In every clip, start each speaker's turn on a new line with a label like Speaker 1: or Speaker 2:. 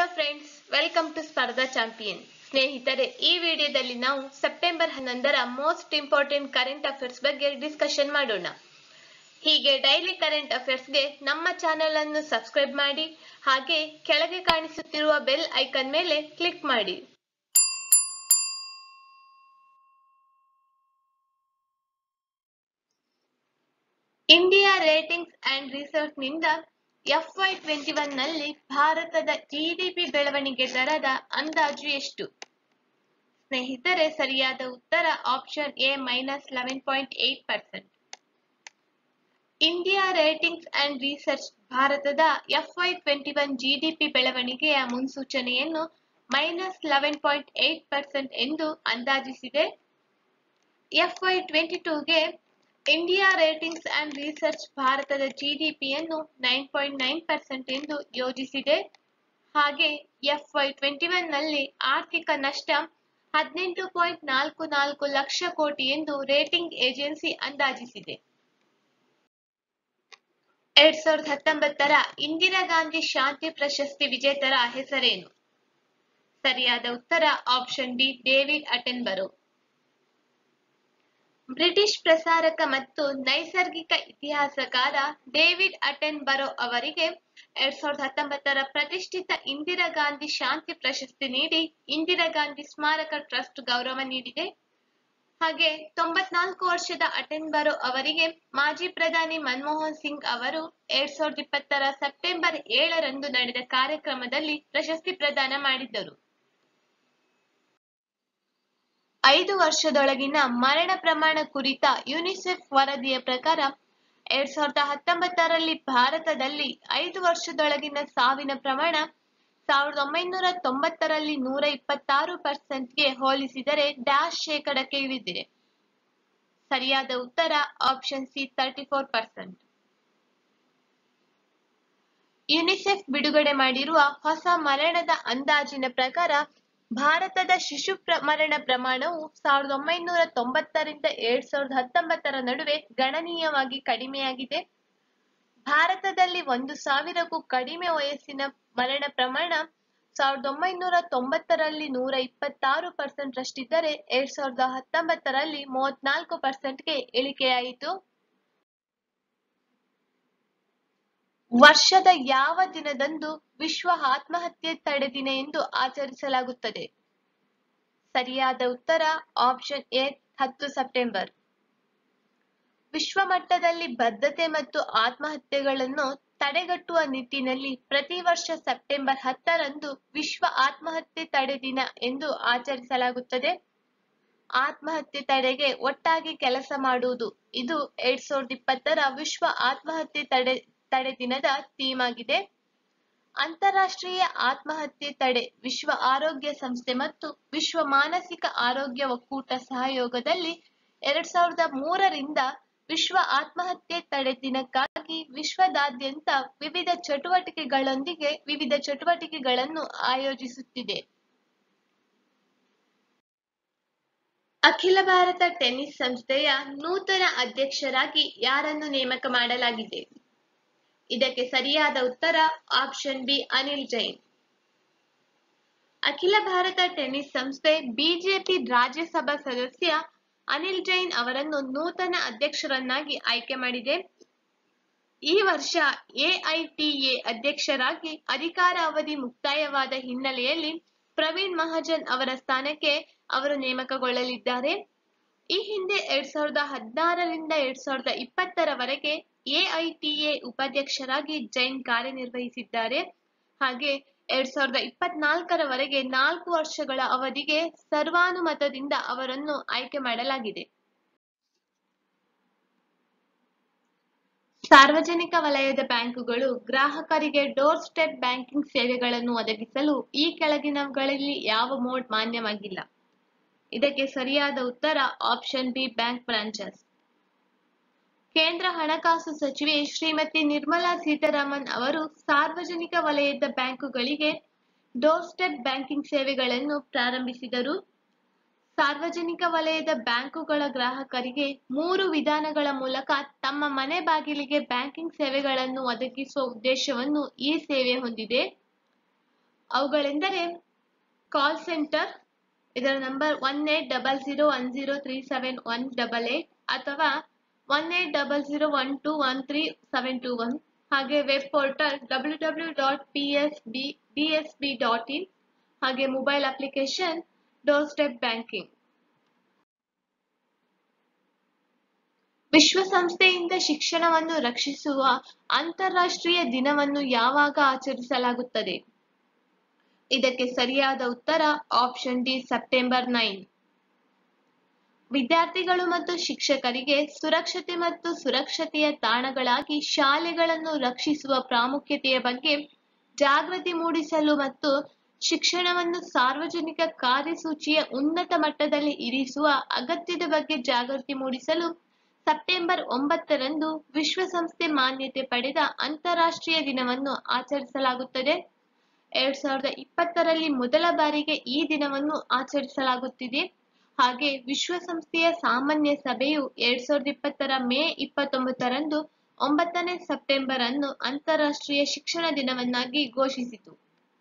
Speaker 1: friends welcome to Spardha champion ಸ್ನೇಹಿತರೆ ಈ ವಿಡಿಯೋದಲ್ಲಿ ನಾವು ಸೆಪ್ಟೆಂಬರ್ ಹನ್ನೊಂದರ ಮೋಸ್ಟ್ ಇಂಪಾರ್ಟೆಂಟ್ ಕರೆಂಟ್ ಅಫೇರ್ಸ್ ಬಗ್ಗೆ ಡಿಸ್ಕಷನ್ ಮಾಡೋಣ ಹೀಗೆ ಡೈಲಿ ಕರೆಂಟ್ ಅಫೇರ್ಸ್ಗೆ ನಮ್ಮ ಚಾನೆಲ್ ಅನ್ನು ಸಬ್ಸ್ಕ್ರೈಬ್ ಮಾಡಿ ಹಾಗೆ ಕೆಳಗೆ ಕಾಣಿಸುತ್ತಿರುವ ಬೆಲ್ ಐಕಾನ್ ಮೇಲೆ ಕ್ಲಿಕ್ ಮಾಡಿ ಇಂಡಿಯಾ ರೇಟಿಂಗ್ಸ್ ಅಂಡ್ ರಿಸರ್ಚ್ ನಿಂದ ಎಫ್ವೈ ಟ್ವೆಂಟಿ ಒನ್ ನಲ್ಲಿ ಭಾರತದ ಜಿಡಿಪಿ ಬೆಳವಣಿಗೆ ದರದ ಅಂದಾಜು ಎಷ್ಟು ಸ್ನೇಹಿತರೆ ಸರಿಯಾದ ಉತ್ತರ option A minus eleven point eight percent India ratings and research ಭಾರತದ ಎಫ್ವೈ ಟ್ವೆಂಟಿ ಒನ್ ಜಿಡಿಪಿ ಬೆಳವಣಿಗೆಯ ಮುನ್ಸೂಚನೆಯನ್ನು minus eleven point eight percent ಎಂದು ಅಂದಾಜಿಸಿದೆ ಎಫ್ವೈ ಟ್ವೆಂಟಿ ಟೂಗೆ ಇಂಡಿಯಾ ರೇಟಿಂಗ್ಸ್ ಅಂಡ್ ರಿಸರ್ಚ್ ಭಾರತದ ಜಿಡಿಪಿಯನ್ನು ನೈನ್ ಪಾಯಿಂಟ್ ನೈನ್ ಪರ್ಸೆಂಟ್ ಎಂದು ಯೋಜಿಸಿದೆ ಹಾಗೆ ಎಫ್ವೈ ಟ್ವೆಂಟಿ ಒನ್ ನಲ್ಲಿ ಆರ್ಥಿಕ ನಷ್ಟ ಹದಿನೆಂಟು ಪಾಯಿಂಟ್ ನಾಲ್ಕು ನಾಲ್ಕು ಲಕ್ಷ ಕೋಟಿ ಎಂದು ರೇಟಿಂಗ್ ಏಜೆನ್ಸಿ ಅಂದಾಜಿಸಿದೆ ಎರಡ್ ಸಾವಿರದ ಹತ್ತೊಂಬತ್ತರ ಇಂದಿರಾ ಗಾಂಧಿ ಶಾಂತಿ ಪ್ರಶಸ್ತಿ ವಿಜೇತರ ಹೆಸರೇನು ಸರಿಯಾದ ಉತ್ತರ option D David Attenborough British ಪ್ರಸಾರಕ ಮತ್ತು ನೈಸರ್ಗಿಕ ಇತಿಹಾಸಕಾರ ಡೇವಿಡ್ ಅಟೆನ್ಬರೋ ಅವರಿಗೆ ಎರಡ್ ಸಾವಿರದ ಹತ್ತೊಂಬತ್ತರ ಪ್ರತಿಷ್ಠಿತ ಇಂದಿರಾ ಗಾಂಧಿ ಶಾಂತಿ ಪ್ರಶಸ್ತಿ ನೀಡಿ ಇಂದಿರಾ ಗಾಂಧಿ ಸ್ಮಾರಕ ಟ್ರಸ್ಟ್ ಗೌರವ ನೀಡಿದೆ ಹಾಗೆ ತೊಂಬತ್ನಾಲ್ಕು ವರ್ಷದ ಅಟೆನ್ಬರೋ ಅವರಿಗೆ ಮಾಜಿ ಪ್ರಧಾನಿ ಮನಮೋಹನ್ ಸಿಂಗ್ ಅವರು ಎರಡ್ ಸಾವಿರದ ಇಪ್ಪತ್ತರ ಸೆಪ್ಟೆಂಬರ್ ಏಳರಂದು ನಡೆದ ಕಾರ್ಯಕ್ರಮದಲ್ಲಿ ಪ್ರಶಸ್ತಿ ಪ್ರದಾನ ಮಾಡಿದ್ದರು ಐದು ವರ್ಷದೊಳಗಿನ ಮರಣ ಪ್ರಮಾಣ ಕುರಿತ ಯುನಿಸೆಫ್ ವರದಿಯ ಪ್ರಕಾರ ಎರಡ್ ಸಾವಿರದ ಹತ್ತೊಂಬತ್ತರಲ್ಲಿ ಭಾರತದಲ್ಲಿ ಐದು ವರ್ಷದೊಳಗಿನ ಸಾವಿನ ಪ್ರಮಾಣ ಸಾವಿರದ ಒಂಬೈನೂರ ತೊಂಬತ್ತರಲ್ಲಿ ನೂರ ಇಪ್ಪತ್ತಾರು ಪರ್ಸೆಂಟ್ಗೆ ಹೋಲಿಸಿದರೆ ಡ್ಯಾಶ್ ಶೇಕಡಕ್ಕೆ ಇಳಿದಿದೆ ಸರಿಯಾದ ಉತ್ತರ option C thirty four percent UNICEF ಬಿಡುಗಡೆ ಮಾಡಿರುವ ಹೊಸ ಮರಣದ ಅಂದಾಜಿನ ಪ್ರಕಾರ ಭಾರತದ ಶಿಶು ಮರಣ ಪ್ರಮಾಣವು ಸಾವಿರದ ಒಂಬೈನೂರ ತೊಂಬತ್ತರಿಂದ ಎರಡ್ ಸಾವಿರದ ಹತ್ತೊಂಬತ್ತರ ನಡುವೆ ಗಣನೀಯವಾಗಿ ಕಡಿಮೆಯಾಗಿದೆ ಭಾರತದಲ್ಲಿ ಒಂದು ಸಾವಿರಕ್ಕೂ ಕಡಿಮೆ ವಯಸ್ಸಿನ ಮರಣ ಪ್ರಮಾಣ ಸಾವಿರದ ಒಂಬೈನೂರ ತೊಂಬತ್ತರಲ್ಲಿ ನೂರ ಇಪ್ಪತ್ತಾರು ಪರ್ಸೆಂಟ್ ರಷ್ಟಿದ್ದರೆ ಎರಡ್ ಸಾವಿರದ ಹತ್ತೊಂಬತ್ತರಲ್ಲಿ ಮೂವತ್ನಾಲ್ಕು ಪರ್ಸೆಂಟ್ಗೆ ಇಳಿಕೆಯಾಯಿತು ವರ್ಷದ ಯಾವ ದಿನದಂದು ವಿಶ್ವ ಆತ್ಮಹತ್ಯೆ ತಡೆ ದಿನ ಎಂದು ಆಚರಿಸಲಾಗುತ್ತದೆ ಸರಿಯಾದ ಉತ್ತರ ಆಪ್ಷನ್ ಎ ಹತ್ತು ಸೆಪ್ಟೆಂಬರ್ ವಿಶ್ವ ಮಟ್ಟದಲ್ಲಿ ಬದ್ಧತೆ ಮತ್ತು ಆತ್ಮಹತ್ಯೆಗಳನ್ನು ತಡೆಗಟ್ಟುವ ನಿಟ್ಟಿನಲ್ಲಿ ಪ್ರತಿ ವರ್ಷ ಸೆಪ್ಟೆಂಬರ್ ಹತ್ತರಂದು ವಿಶ್ವ ಆತ್ಮಹತ್ಯೆ ತಡೆ ದಿನ ಎಂದು ಆಚರಿಸಲಾಗುತ್ತದೆ ಆತ್ಮಹತ್ಯೆ ತಡೆಗೆ ಒಟ್ಟಾಗಿ ಕೆಲಸ ಮಾಡುವುದು ಇದು ಎರಡ್ ಸಾವಿರದ ಇಪ್ಪತ್ತರ ವಿಶ್ವ ಆತ್ಮಹತ್ಯೆ ತಡೆ ತಡೆ ದಿನದ ಥೀಮ್ ಆಗಿದೆ ಅಂತಾರಾಷ್ಟ್ರೀಯ ಆತ್ಮಹತ್ಯೆ ತಡೆ ವಿಶ್ವ ಆರೋಗ್ಯ ಸಂಸ್ಥೆ ಮತ್ತು ವಿಶ್ವ ಮಾನಸಿಕ ಆರೋಗ್ಯ ಒಕ್ಕೂಟ ಸಹಯೋಗದಲ್ಲಿ ಎರಡ್ ಸಾವಿರದ ಮೂರರಿಂದ ವಿಶ್ವ ಆತ್ಮಹತ್ಯೆ ತಡೆ ದಿನಕ್ಕಾಗಿ ವಿಶ್ವದಾದ್ಯಂತ ವಿವಿಧ ಚಟುವಟಿಕೆಗಳೊಂದಿಗೆ ವಿವಿಧ ಚಟುವಟಿಕೆಗಳನ್ನು ಆಯೋಜಿಸುತ್ತಿದೆ ಅಖಿಲ ಭಾರತ ಟೆನ್ನಿಸ್ ಸಂಸ್ಥೆಯ ನೂತನ ಅಧ್ಯಕ್ಷರಾಗಿ ಯಾರನ್ನು ನೇಮಕ ಮಾಡಲಾಗಿದೆ ಇದಕ್ಕೆ ಸರಿಯಾದ ಉತ್ತರ ಆಪ್ಷನ್ ಬಿ ಅನಿಲ್ ಜೈನ್ ಅಖಿಲ ಭಾರತ ಟೆನ್ನಿಸ್ ಸಂಸ್ಥೆ ಬಿಜೆಪಿ ರಾಜ್ಯಸಭಾ ಸದಸ್ಯ ಅನಿಲ್ ಜೈನ್ ಅವರನ್ನು ನೂತನ ಅಧ್ಯಕ್ಷರನ್ನಾಗಿ ಆಯ್ಕೆ ಮಾಡಿದೆ ಈ ವರ್ಷ ಎಐಟಿಎ ಅಧ್ಯಕ್ಷರಾಗಿ ಅಧಿಕಾರ ಅವಧಿ ಮುಕ್ತಾಯವಾದ ಹಿನ್ನೆಲೆಯಲ್ಲಿ ಪ್ರವೀಣ್ ಮಹಾಜನ್ ಅವರ ಸ್ಥಾನಕ್ಕೆ ಅವರು ನೇಮಕಗೊಳ್ಳಲಿದ್ದಾರೆ ಈ ಹಿಂದೆ ಎರಡ್ ಸಾವಿರದ ಹದಿನಾರರಿಂದ ಎರಡ್ ಸಾವಿರದ ಇಪ್ಪತ್ತರವರೆಗೆ ಎಐಟಿಎ ಉಪಾಧ್ಯಕ್ಷರಾಗಿ ಜೈನ್ ಕಾರ್ಯನಿರ್ವಹಿಸಿದ್ದಾರೆ ಹಾಗೆ ಎರಡ್ ಸಾವಿರದ ಇಪ್ಪತ್ನಾಲ್ಕರವರೆಗೆ ನಾಲ್ಕು ವರ್ಷಗಳ ಅವಧಿಗೆ ಸರ್ವಾನುಮತದಿಂದ ಅವರನ್ನು ಆಯ್ಕೆ ಮಾಡಲಾಗಿದೆ ಸಾರ್ವಜನಿಕ ವಲಯದ ಬ್ಯಾಂಕುಗಳು ಗ್ರಾಹಕರಿಗೆ ಡೋರ್ ಸ್ಟೆಪ್ ಬ್ಯಾಂಕಿಂಗ್ ಸೇವೆಗಳನ್ನು ಒದಗಿಸಲು ಈ ಕೆಳಗಿನವುಗಳಲ್ಲಿ ಯಾವ ಮೋಡ್ ಮಾನ್ಯವಾಗಿಲ್ಲ ಇದಕ್ಕೆ ಸರಿಯಾದ ಉತ್ತರ ಆಪ್ಷನ್ ಬಿ ಬ್ಯಾಂಕ್ ಬ್ರಾಂಚಸ್ ಕೇಂದ್ರ ಹಣಕಾಸು ಸಚಿವೆ ಶ್ರೀಮತಿ ನಿರ್ಮಲಾ ಸೀತಾರಾಮನ್ ಅವರು ಸಾರ್ವಜನಿಕ ವಲಯದ ಬ್ಯಾಂಕುಗಳಿಗೆ ಡೋರ್ ಸ್ಟೆಪ್ ಬ್ಯಾಂಕಿಂಗ್ ಸೇವೆಗಳನ್ನು ಪ್ರಾರಂಭಿಸಿದರು ಸಾರ್ವಜನಿಕ ವಲಯದ ಬ್ಯಾಂಕುಗಳ ಗ್ರಾಹಕರಿಗೆ ಮೂರು ವಿಧಾನಗಳ ಮೂಲಕ ತಮ್ಮ ಮನೆ ಬಾಗಿಲಿಗೆ ಬ್ಯಾಂಕಿಂಗ್ ಸೇವೆಗಳನ್ನು ಒದಗಿಸುವ ಉದ್ದೇಶವನ್ನು ಈ ಸೇವೆ ಹೊಂದಿದೆ ಅವುಗಳೆಂದರೆ ಕಾಲ್ ಸೆಂಟರ್ ಇದರ number one eight double zero one zero three seven one double eight ಅಥವಾ one eight double zero one two one three seven two one ಹಾಗೆ web portal W W dot P S B B S B dot in ಹಾಗೆ mobile application doorstep banking ವಿಶ್ವಸಂಸ್ಥೆಯಿಂದ ಶಿಕ್ಷಣವನ್ನು ರಕ್ಷಿಸುವ ಅಂತಾರಾಷ್ಟ್ರೀಯ ದಿನವನ್ನು ಯಾವಾಗ ಆಚರಿಸಲಾಗುತ್ತದೆ ಇದಕ್ಕೆ ಸರಿಯಾದ ಉತ್ತರ ಆಪ್ಷನ್ ಡಿ ಸೆಪ್ಟೆಂಬರ್ ನೈನ್ ವಿದ್ಯಾರ್ಥಿಗಳು ಮತ್ತು ಶಿಕ್ಷಕರಿಗೆ ಸುರಕ್ಷತೆ ಮತ್ತು ಸುರಕ್ಷತೆಯ ತಾಣಗಳಾಗಿ ಶಾಲೆಗಳನ್ನು ರಕ್ಷಿಸುವ ಪ್ರಾಮುಖ್ಯತೆಯ ಬಗ್ಗೆ ಜಾಗೃತಿ ಮೂಡಿಸಲು ಮತ್ತು ಶಿಕ್ಷಣವನ್ನು ಸಾರ್ವಜನಿಕ ಕಾರ್ಯಸೂಚಿಯ ಉನ್ನತ ಮಟ್ಟದಲ್ಲಿ ಇರಿಸುವ ಅಗತ್ಯದ ಬಗ್ಗೆ ಜಾಗೃತಿ ಮೂಡಿಸಲು ಸೆಪ್ಟೆಂಬರ್ ಒಂಬತ್ತರಂದು ವಿಶ್ವಸಂಸ್ಥೆ ಮಾನ್ಯತೆ ಪಡೆದ ಅಂತಾರಾಷ್ಟ್ರೀಯ ದಿನವನ್ನು ಆಚರಿಸಲಾಗುತ್ತದೆ ಎರಡ್ ಸಾವಿರದ ಇಪ್ಪತ್ತರಲ್ಲಿ ಮೊದಲ ಬಾರಿಗೆ ಈ ದಿನವನ್ನು ಆಚರಿಸಲಾಗುತ್ತಿದೆ ಹಾಗೆ ವಿಶ್ವಸಂಸ್ಥೆಯ ಸಾಮಾನ್ಯ ಸಭೆಯು ಎರಡ್ ಸಾವಿರದ ಇಪ್ಪತ್ತರ ಮೇ ಇಪ್ಪತ್ತೊಂಬತ್ತರಂದು ಒಂಬತ್ತನೇ ಸೆಪ್ಟೆಂಬರ್ ಅನ್ನು ಅಂತಾರಾಷ್ಟ್ರೀಯ ಶಿಕ್ಷಣ ದಿನವನ್ನಾಗಿ ಘೋಷಿಸಿತು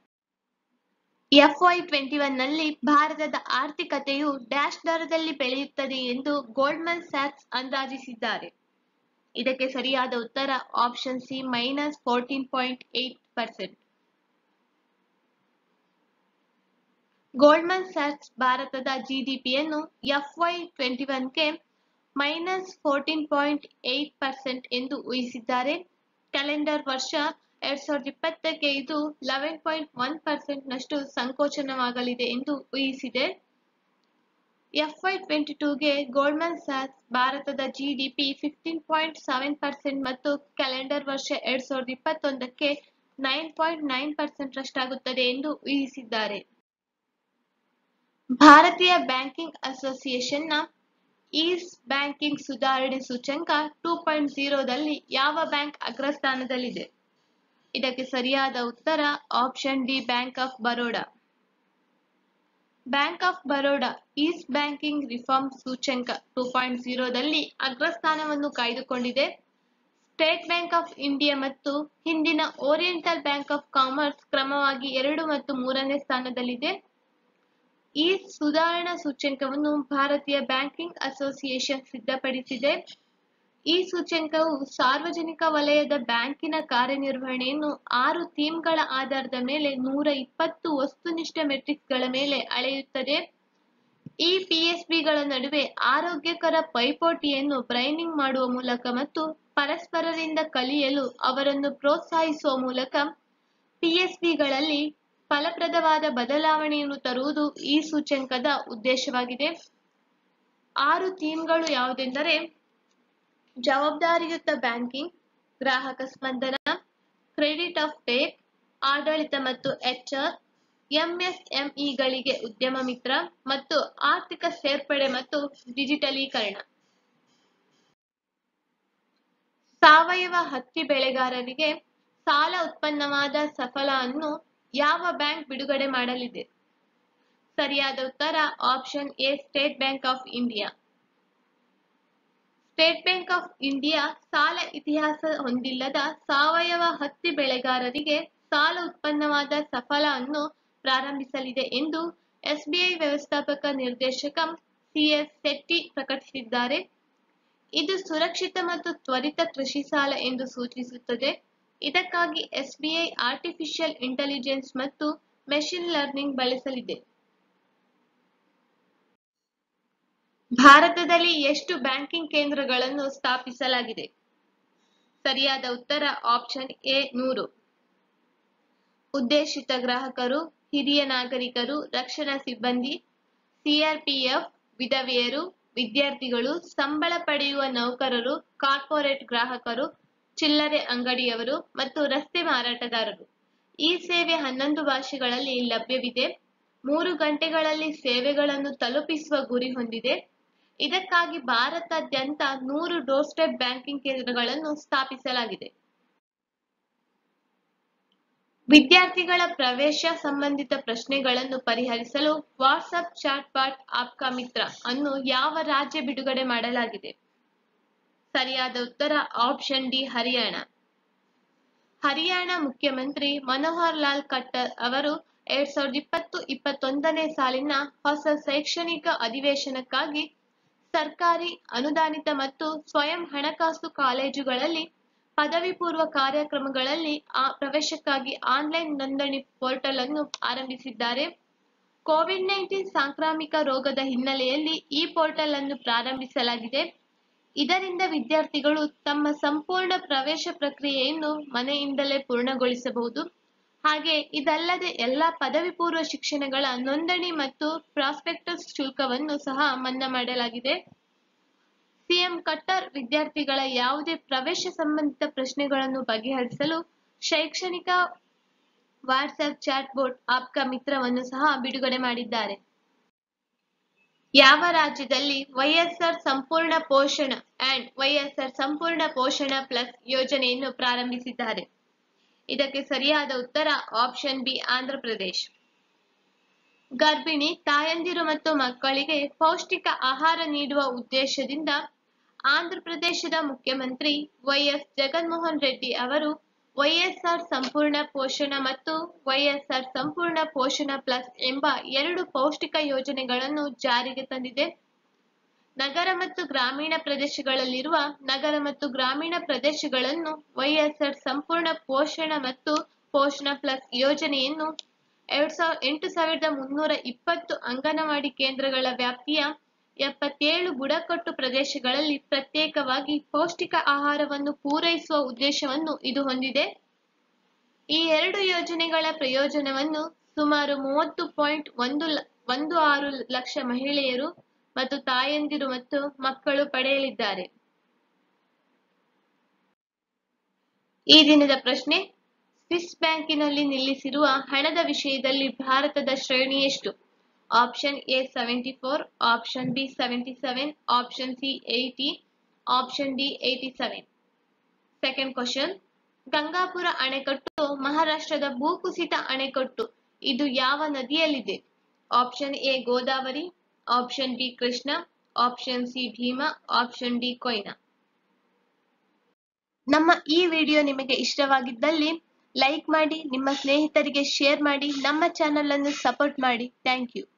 Speaker 1: ಎಫ್ವೈ ಟ್ವೆಂಟಿ ಒನ್ ನಲ್ಲಿ ಭಾರತದ ಆರ್ಥಿಕತೆಯು ಡ್ಯಾಶ್ ದರದಲ್ಲಿ ಬೆಳೆಯುತ್ತದೆ ಎಂದು ಗೋಲ್ಡ್ಮನ್ ಸ್ಯಾಕ್ಸ್ ಅಂದಾಜಿಸಿದ್ದಾರೆ ಇದಕ್ಕೆ ಸರಿಯಾದ ಉತ್ತರ option C minus fourteen point eight percent Goldman ಸ್ಯಾಕ್ಸ್ ಭಾರತದ ಜಿಡಿಪಿಯನ್ನು ಎಫ್ವೈ ಟ್ವೆಂಟಿ ಒನ್ಗೆ minus fourteen point eight percent ಎಂದು ಊಹಿಸಿದ್ದಾರೆ ಕ್ಯಾಲೆಂಡರ್ ವರ್ಷ ಎರಡ್ ಸಾವಿರದ ಇಪ್ಪತ್ತಕ್ಕೆ ಇದು ಲೆವೆನ್ ಪಾಯಿಂಟ್ ಒನ್ ಪರ್ಸೆಂಟ್ ನಷ್ಟು ಸಂಕೋಚನವಾಗಲಿದೆ ಎಂದು ಊಹಿಸಿದೆ ಎಫ್ಐ ಟ್ವೆಂಟಿ ಟೂಗೆ ಗೋಲ್ಡ್ಮನ್ ಸ್ಯಾಕ್ಸ್ ಭಾರತದ GDP fifteen point seven percent ಮತ್ತು ಕ್ಯಾಲೆಂಡರ್ ವರ್ಷ ಎರಡ್ ಸಾವಿರದ ಇಪ್ಪತ್ತೊಂದಕ್ಕೆ ನೈನ್ ಪಾಯಿಂಟ್ ನೈನ್ ಪರ್ಸೆಂಟ್ ರಷ್ಟಾಗುತ್ತದೆ ಎಂದು ಊಹಿಸಿದ್ದಾರೆ ಭಾರತೀಯ ಬ್ಯಾಂಕಿಂಗ್ ಅಸೋಸಿಯೇಷನ್ನ ಈಸ್ ಬ್ಯಾಂಕಿಂಗ್ ಸುಧಾರಣೆ ಸೂಚಂಕ ಟೂ ಪಾಯಿಂಟ್ ಜೀರೋದಲ್ಲಿ ಯಾವ ಬ್ಯಾಂಕ್ ಅಗ್ರಸ್ಥಾನದಲ್ಲಿದೆ ಇದಕ್ಕೆ ಸರಿಯಾದ ಉತ್ತರ option D bank of Baroda bank of Baroda ease banking reform ಸೂಚಂಕ ಟೂ ಪಾಯಿಂಟ್ ಜೀರೋದಲ್ಲಿ ಅಗ್ರಸ್ಥಾನವನ್ನು ಕಾಯ್ದುಕೊಂಡಿದೆ ಸ್ಟೇಟ್ ಬ್ಯಾಂಕ್ ಆಫ್ ಇಂಡಿಯಾ ಮತ್ತು ಹಿಂದಿನ ಓರಿಯೆಂಟಲ್ ಬ್ಯಾಂಕ್ ಆಫ್ ಕಾಮರ್ಸ್ ಕ್ರಮವಾಗಿ ಎರಡು ಮತ್ತು ಮೂರನೇ ಸ್ಥಾನದಲ್ಲಿದೆ ಈ ಸುಧಾರಣಾ ಸೂಚ್ಯಂಕವನ್ನು ಭಾರತೀಯ ಬ್ಯಾಂಕಿಂಗ್ ಅಸೋಸಿಯೇಷನ್ ಸಿದ್ಧಪಡಿಸಿದೆ ಈ ಸೂಚ್ಯಂಕವು ಸಾರ್ವಜನಿಕ ವಲಯದ ಬ್ಯಾಂಕಿನ ಕಾರ್ಯನಿರ್ವಹಣೆಯನ್ನು ಆರು ಥೀಮ್ಗಳ ಆಧಾರದ ಮೇಲೆ ನೂರ ಇಪ್ಪತ್ತು ವಸ್ತುನಿಷ್ಠ ಮೆಟ್ರಿಕ್ಸ್ಗಳ ಮೇಲೆ ಅಳೆಯುತ್ತದೆ ಈ ಪಿಎಸ್ಬಿಗಳ ನಡುವೆ ಆರೋಗ್ಯಕರ ಪೈಪೋಟಿಯನ್ನು ಬ್ರೈನಿಂಗ್ ಮಾಡುವ ಮೂಲಕ ಮತ್ತು ಪರಸ್ಪರರಿಂದ ಕಲಿಯಲು ಅವರನ್ನು ಪ್ರೋತ್ಸಾಹಿಸುವ ಮೂಲಕ ಪಿಎಸ್ಬಿಗಳಲ್ಲಿ ಫಲಪ್ರದವಾದ ಬದಲಾವಣೆಯನ್ನು ತರುವುದು ಈ ಸೂಚ್ಯಂಕದ ಉದ್ದೇಶವಾಗಿದೆ ಆರು ಥೀಮ್ಗಳು ಯಾವುದೆಂದರೆ ಜವಾಬ್ದಾರಿಯುತ ಬ್ಯಾಂಕಿಂಗ್ ಗ್ರಾಹಕ ಸ್ಪಂದನ ಕ್ರೆಡಿಟ್ ಆಫ್ ಟೇಕ್ ಆಡಳಿತ ಮತ್ತು ಎಚ್ಆರ್ ಎಂಎಸ್ಎಂಇಗಳಿಗೆ ಉದ್ಯಮ ಮಿತ್ರ ಮತ್ತು ಆರ್ಥಿಕ ಸೇರ್ಪಡೆ ಮತ್ತು ಡಿಜಿಟಲೀಕರಣ ಸಾವಯವ ಹತ್ತಿ ಬೆಳೆಗಾರರಿಗೆ ಸಾಲ ಉತ್ಪನ್ನವಾದ ಸಫಲ ಅನ್ನು ಯಾವ ಬ್ಯಾಂಕ್ ಬಿಡುಗಡೆ ಮಾಡಲಿದೆ ಸರಿಯಾದ ಉತ್ತರ option A state bank of India state bank of India ಸಾಲ ಇತಿಹಾಸ ಹೊಂದಿಲ್ಲದ ಸಾವಯವ ಹತ್ತಿ ಬೆಳೆಗಾರರಿಗೆ ಸಾಲ ಉತ್ಪನ್ನವಾದ ಸಫಲ ಅನ್ನು ಪ್ರಾರಂಭಿಸಲಿದೆ ಎಂದು ಎಸ್ಬಿಐ ವ್ಯವಸ್ಥಾಪಕ ನಿರ್ದೇಶಕ ಸಿಎಸ್ ಶೆಟ್ಟಿ ಪ್ರಕಟಿಸಿದ್ದಾರೆ ಇದು ಸುರಕ್ಷಿತ ಮತ್ತು ತ್ವರಿತ ಕೃಷಿ ಸಾಲ ಎಂದು ಸೂಚಿಸುತ್ತದೆ ಇದಕ್ಕಾಗಿ ಎಸ್ಬಿಐ ಆರ್ಟಿಫಿಷಿಯಲ್ ಇಂಟೆಲಿಜೆನ್ಸ್ ಮತ್ತು ಮೆಷಿನ್ ಲರ್ನಿಂಗ್ ಬಳಸಲಿದೆ ಭಾರತದಲ್ಲಿ ಎಷ್ಟು ಬ್ಯಾಂಕಿಂಗ್ ಕೇಂದ್ರಗಳನ್ನು ಸ್ಥಾಪಿಸಲಾಗಿದೆ ಸರಿಯಾದ ಉತ್ತರ ಆಪ್ಷನ್ ಎ ನೂರು ಉದ್ದೇಶಿತ ಗ್ರಾಹಕರು ಹಿರಿಯ ನಾಗರಿಕರು ರಕ್ಷಣಾ ಸಿಬ್ಬಂದಿ ಸಿಆರ್ಪಿಎಫ್ ವಿಧವೆಯರು ವಿದ್ಯಾರ್ಥಿಗಳು ಸಂಬಳ ಪಡೆಯುವ ನೌಕರರು ಕಾರ್ಪೊರೇಟ್ ಗ್ರಾಹಕರು ಚಿಲ್ಲರೆ ಅಂಗಡಿಯವರು ಮತ್ತು ರಸ್ತೆ ಮಾರಾಟಗಾರರು ಈ ಸೇವೆ ಹನ್ನೊಂದು ಭಾಷೆಗಳಲ್ಲಿ ಲಭ್ಯವಿದೆ ಮೂರು ಗಂಟೆಗಳಲ್ಲಿ ಸೇವೆಗಳನ್ನು ತಲುಪಿಸುವ ಗುರಿ ಹೊಂದಿದೆ ಇದಕ್ಕಾಗಿ ಭಾರತಾದ್ಯಂತ ನೂರು ಡೋರ್ ಸ್ಟೆಪ್ ಬ್ಯಾಂಕಿಂಗ್ ಕೇಂದ್ರಗಳನ್ನು ಸ್ಥಾಪಿಸಲಾಗಿದೆ ವಿದ್ಯಾರ್ಥಿಗಳ ಪ್ರವೇಶ ಸಂಬಂಧಿತ ಪ್ರಶ್ನೆಗಳನ್ನು ಪರಿಹರಿಸಲು WhatsApp chatbot Aapka Mitra ಅನ್ನು ಯಾವ ರಾಜ್ಯ ಬಿಡುಗಡೆ ಮಾಡಲಾಗಿದೆ ಸರಿಯಾದ ಉತ್ತರ ಆಪ್ಷನ್ ಡಿ ಹರಿಯಾಣ ಹರಿಯಾಣ ಮುಖ್ಯಮಂತ್ರಿ ಮನೋಹರ್ ಲಾಲ್ ಖಟ್ಟರ್ ಅವರು ಎರಡ್ ಸಾವಿರದ ಇಪ್ಪತ್ತು ಇಪ್ಪತ್ತೊಂದನೇ ಸಾಲಿನ ಹೊಸ ಶೈಕ್ಷಣಿಕ ಅಧಿವೇಶನಕ್ಕಾಗಿ ಸರ್ಕಾರಿ ಅನುದಾನಿತ ಮತ್ತು ಸ್ವಯಂ ಹಣಕಾಸು ಕಾಲೇಜುಗಳಲ್ಲಿ ಪದವಿ ಪೂರ್ವ ಕಾರ್ಯಕ್ರಮಗಳಲ್ಲಿ ಆ ಪ್ರವೇಶಕ್ಕಾಗಿ ಆನ್ಲೈನ್ ನೋಂದಣಿ ಪೋರ್ಟಲ್ ಅನ್ನು ಆರಂಭಿಸಿದ್ದಾರೆ ಕೋವಿಡ್ ನೈನ್ಟೀನ್ ಸಾಂಕ್ರಾಮಿಕ ರೋಗದ ಹಿನ್ನೆಲೆಯಲ್ಲಿ ಈ ಪೋರ್ಟಲ್ ಅನ್ನು ಪ್ರಾರಂಭಿಸಲಾಗಿದೆ ಇದರಿಂದ ವಿದ್ಯಾರ್ಥಿಗಳು ತಮ್ಮ ಸಂಪೂರ್ಣ ಪ್ರವೇಶ ಪ್ರಕ್ರಿಯೆಯನ್ನು ಮನೆಯಿಂದಲೇ ಪೂರ್ಣಗೊಳಿಸಬಹುದು ಹಾಗೆ ಇದಲ್ಲದೆ ಎಲ್ಲ ಪದವಿ ಪೂರ್ವ ಶಿಕ್ಷಣಗಳ ನೋಂದಣಿ ಮತ್ತು ಪ್ರಾಸ್ಪೆಕ್ಟಸ್ ಶುಲ್ಕವನ್ನು ಸಹ ಮನ್ನಾ ಮಾಡಲಾಗಿದೆ ಸಿಎಂ ಕಟ್ಟರ್ ವಿದ್ಯಾರ್ಥಿಗಳ ಯಾವುದೇ ಪ್ರವೇಶ ಸಂಬಂಧಿತ ಪ್ರಶ್ನೆಗಳನ್ನು ಬಗೆಹರಿಸಲು ಶೈಕ್ಷಣಿಕ ವಾಟ್ಸ್ಆಪ್ ಚಾಟ್ ಬೋಟ್ ಆಪ್ಕ ಮಿತ್ರವನ್ನು ಸಹ ಬಿಡುಗಡೆ ಮಾಡಿದ್ದಾರೆ ಯಾವ ರಾಜ್ಯದಲ್ಲಿ ವೈಎಸ್ಆರ್ ಸಂಪೂರ್ಣ ಪೋಷಣ ಅಂಡ್ ವೈಎಸ್ಆರ್ ಸಂಪೂರ್ಣ ಪೋಷಣ ಪ್ಲಸ್ ಯೋಜನೆಯನ್ನು ಪ್ರಾರಂಭಿಸಿದ್ದಾರೆ ಇದಕ್ಕೆ ಸರಿಯಾದ ಉತ್ತರ ಆಪ್ಷನ್ ಬಿ ಆಂಧ್ರಪ್ರದೇಶ್ ಗರ್ಭಿಣಿ ತಾಯಂದಿರು ಮತ್ತು ಮಕ್ಕಳಿಗೆ ಪೌಷ್ಟಿಕ ಆಹಾರ ನೀಡುವ ಉದ್ದೇಶದಿಂದ ಆಂಧ್ರಪ್ರದೇಶದ ಮುಖ್ಯಮಂತ್ರಿ ವೈಎಸ್ ಜಗನ್ಮೋಹನ್ ರೆಡ್ಡಿ ಅವರು ವೈಎಸ್ಆರ್ ಸಂಪೂರ್ಣ ಪೋಷಣ ಮತ್ತು ವೈಎಸ್ಆರ್ ಸಂಪೂರ್ಣ ಪೋಷಣ ಪ್ಲಸ್ ಎಂಬ ಎರಡು ಪೌಷ್ಟಿಕ ಯೋಜನೆಗಳನ್ನು ಜಾರಿಗೆ ತಂದಿದೆ ನಗರ ಮತ್ತು ಗ್ರಾಮೀಣ ಪ್ರದೇಶಗಳಲ್ಲಿರುವ ನಗರ ಮತ್ತು ಗ್ರಾಮೀಣ ಪ್ರದೇಶಗಳನ್ನು ವೈಎಸ್ಆರ್ ಸಂಪೂರ್ಣ ಪೋಷಣ ಮತ್ತು ಪೋಷಣ ಪ್ಲಸ್ ಯೋಜನೆಯನ್ನು ಎರಡ್ ಸಾವಿರದ ಎಂಟು ಸಾವಿರದ ಮುನ್ನೂರ ಇಪ್ಪತ್ತು ಅಂಗನವಾಡಿ ಕೇಂದ್ರಗಳ ವ್ಯಾಪ್ತಿಯ ಎಪ್ಪತ್ತೇಳು ಬುಡಕಟ್ಟು ಪ್ರದೇಶಗಳಲ್ಲಿ ಪ್ರತ್ಯೇಕವಾಗಿ ಪೌಷ್ಟಿಕ ಆಹಾರವನ್ನು ಪೂರೈಸುವ ಉದ್ದೇಶವನ್ನು ಇದು ಹೊಂದಿದೆ ಈ ಎರಡು ಯೋಜನೆಗಳ ಪ್ರಯೋಜನವನ್ನು ಸುಮಾರು ಮೂವತ್ತು ಪಾಯಿಂಟ್ ಒಂದು ಲ- ಒಂದು ಆರು ಲಕ್ಷ ಮಹಿಳೆಯರು ಮತ್ತು ತಾಯಂದಿರು ಮತ್ತು ಮಕ್ಕಳು ಪಡೆಯಲಿದ್ದಾರೆ ಈ ದಿನದ ಪ್ರಶ್ನೆ ಸ್ವಿಸ್ ಬ್ಯಾಂಕಿನಲ್ಲಿ ನಿಲ್ಲಿಸಿರುವ ಹಣದ ವಿಷಯದಲ್ಲಿ ಭಾರತದ ಶ್ರೇಣಿ ಎಷ್ಟು option A seventy four option B seventy seven option C eighty option D eighty seven second question Gangapur ಅಣೆಕಟ್ಟು ಮಹಾರಾಷ್ಟ್ರದ ಭೂಕುಸಿತ ಅಣೆಕಟ್ಟು ಇದು ಯಾವ ನದಿಯಲ್ಲಿದೆ option A Godavari option B Krishna option C Bhima option D Koyna ನಮ್ಮ ಈ ವಿಡಿಯೋ ನಿಮಗೆ ಇಷ್ಟವಾಗಿದ್ದಲ್ಲಿ ಲೈಕ್ ಮಾಡಿ ನಿಮ್ಮ ಸ್ನೇಹಿತರಿಗೆ ಶೇರ್ ಮಾಡಿ ನಮ್ಮ ಚಾನೆಲ್ ಅನ್ನು ಸಪೋರ್ಟ್ ಮಾಡಿ ಥ್ಯಾಂಕ್ ಯು